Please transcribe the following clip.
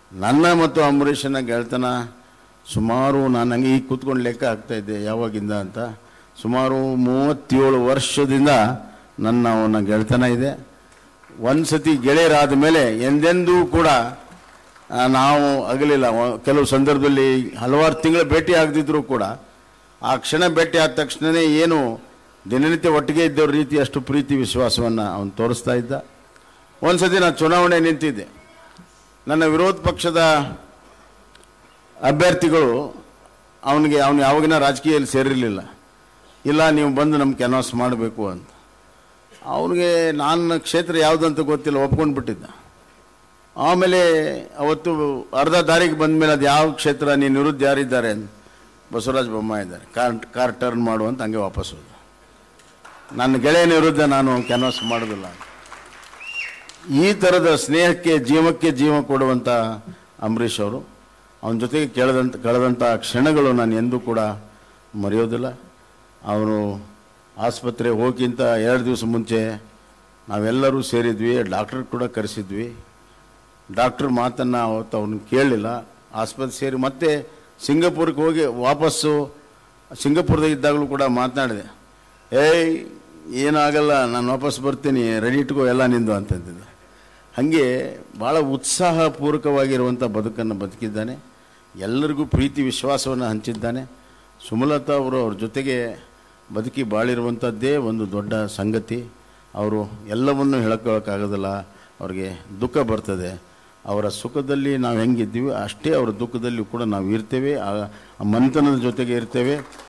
ನನ್ನ ಮತ್ತು ಅಂಬರೀಷನ ಗೆಳೆತನ ಸುಮಾರು ನಾನು ಹಂಗೆ ಈಗ ಕೂತ್ಕೊಂಡು ಲೆಕ್ಕ ಆಗ್ತಾ ಇದ್ದೆ ಯಾವಾಗಿಂದ ಅಂತ ಸುಮಾರು ಮೂವತ್ತೇಳು ವರ್ಷದಿಂದ ನನ್ನ ಅವನ ಗೆಳೆತನ ಇದೆ ಒಂದು ಸತಿ ಗೆಳೆಯರಾದ ಮೇಲೆ ಎಂದೆಂದೂ ಕೂಡ ಆ, ನಾವು ಆಗಲಿಲ್ಲ ವ- ಕೆಲವು ಸಂದರ್ಭದಲ್ಲಿ ಹಲವಾರು ತಿಂಗಳ ಭೇಟಿ ಆಗದಿದ್ರೂ ಕೂಡ ಆ ಕ್ಷಣ ಭೇಟಿ ಆದ ತಕ್ಷಣವೇ ಏನು ದಿನನಿತ್ಯ ಒಟ್ಟಿಗೆ ಇದ್ದವ್ರ ರೀತಿ ಅಷ್ಟು ಪ್ರೀತಿ ವಿಶ್ವಾಸವನ್ನು ಅವನು ತೋರಿಸ್ತಾ ಇದ್ದ ಒಂದು ಸತಿ ನಾನು ಚುನಾವಣೆ ನಿಂತಿದ್ದೆ ನನ್ನ ವಿರೋಧ ಪಕ್ಷದ ಅಭ್ಯರ್ಥಿಗಳು ಅವನಿಗೆ ಅವನು ಯಾವಾಗಿನ ರಾಜಕೀಯದಲ್ಲಿ ಸೇರಿರಲಿಲ್ಲ ಇಲ್ಲ ನೀವು ಬಂದು ನಮ್ಗೆ ಕೆನಾಸ್ ಮಾಡಬೇಕು ಅಂತ ಅವನಿಗೆ ನನ್ನ ಕ್ಷೇತ್ರ ಯಾವುದಂತ ಗೊತ್ತಿಲ್ಲ ಒಪ್ಕೊಂಡು ಬಿಟ್ಟಿದ್ದ ಆಮೇಲೆ ಅವತ್ತು ಅರ್ಧ ದಾರಿಗೆ ಬಂದ ಮೇಲೆ ಅದು ಯಾವ ಕ್ಷೇತ್ರ ನೀನು ವಿರುದ್ಧ ಯಾರಿದ್ದಾರೆ ಅಂತ ಬಸವರಾಜ ಬೊಮ್ಮಾಯಿ ಇದ್ದಾರೆ ಕಾರ್ ಕಾರ್ ಟರ್ನ್ ಮಾಡು ಅಂತ ಹಂಗೆ ವಾಪಸ್ ಹೋದ ನನ್ನ ಗೆಳೆಯನ ವಿರುದ್ಧ ನಾನು ಕ್ಯಾನ್ವಾಸ್ ಮಾಡೋದಿಲ್ಲ ಈ ಥರದ ಸ್ನೇಹಕ್ಕೆ ಜೀವಕ್ಕೆ ಜೀವ ಕೊಡುವಂಥ ಅಂಬರೀಷ್ ಅವರು ಅವನ ಜೊತೆಗೆ ಕೇಳದಂತ ಕಳೆದಂಥ ಕ್ಷಣಗಳು ನಾನು ಎಂದೂ ಕೂಡ ಮರೆಯೋದಿಲ್ಲ ಅವನು ಆಸ್ಪತ್ರೆ ಹೋಗಿಂತ ಎರಡು ದಿವಸ ಮುಂಚೆ ನಾವೆಲ್ಲರೂ ಸೇರಿದ್ವಿ ಡಾಕ್ಟರ್ ಕೂಡ ಕರೆಸಿದ್ವಿ ಡಾಕ್ಟ್ರ್ ಮಾತನ್ನು ಅವತ್ತು ಅವನು ಕೇಳಲಿಲ್ಲ ಆಸ್ಪತ್ರೆ ಸೇರಿ ಮತ್ತೆ ಸಿಂಗಪುರ್ಗೆ ಹೋಗಿ ವಾಪಸ್ಸು ಸಿಂಗಪುರದಾಗ ಇದ್ದಾಗಲೂ ಕೂಡ ಮಾತನಾಡಿದೆ ಏಯ್ ಏನಾಗಲ್ಲ ನಾನು ವಾಪಸ್ ಬರ್ತೀನಿ ರೆಡಿ ಇಟ್ಕೋ ಎಲ್ಲ ನಿಂದು ಅಂತಂದಿದ್ದೆ ಹಾಗೆ ಭಾಳ ಉತ್ಸಾಹಪೂರ್ವಕವಾಗಿರುವಂಥ ಬದುಕನ್ನು ಬದುಕಿದ್ದಾನೆ ಎಲ್ಲರಿಗೂ ಪ್ರೀತಿ ವಿಶ್ವಾಸವನ್ನು ಹಂಚಿದ್ದಾನೆ ಸುಮಲತಾ ಅವರು ಅವ್ರ ಜೊತೆಗೆ ಬದುಕಿ ಬಾಳಿರುವಂಥದ್ದೇ ಒಂದು ದೊಡ್ಡ ಸಂಗತಿ ಅವರು ಎಲ್ಲವನ್ನೂ ಹೇಳ್ಕೊಳ್ಳೋಕ್ಕಾಗೋದಿಲ್ಲ ಅವ್ರಿಗೆ ದುಃಖ ಬರ್ತದೆ ಅವರ ಸುಖದಲ್ಲಿ ನಾವು ಹೆಂಗಿದ್ದೀವಿ ಅಷ್ಟೇ ಅವರ ದುಃಖದಲ್ಲಿ ಕೂಡ ನಾವು ಇರ್ತೇವೆ ಆ ಆ ಮನೆತನದ ಜೊತೆಗೆ ಇರ್ತೇವೆ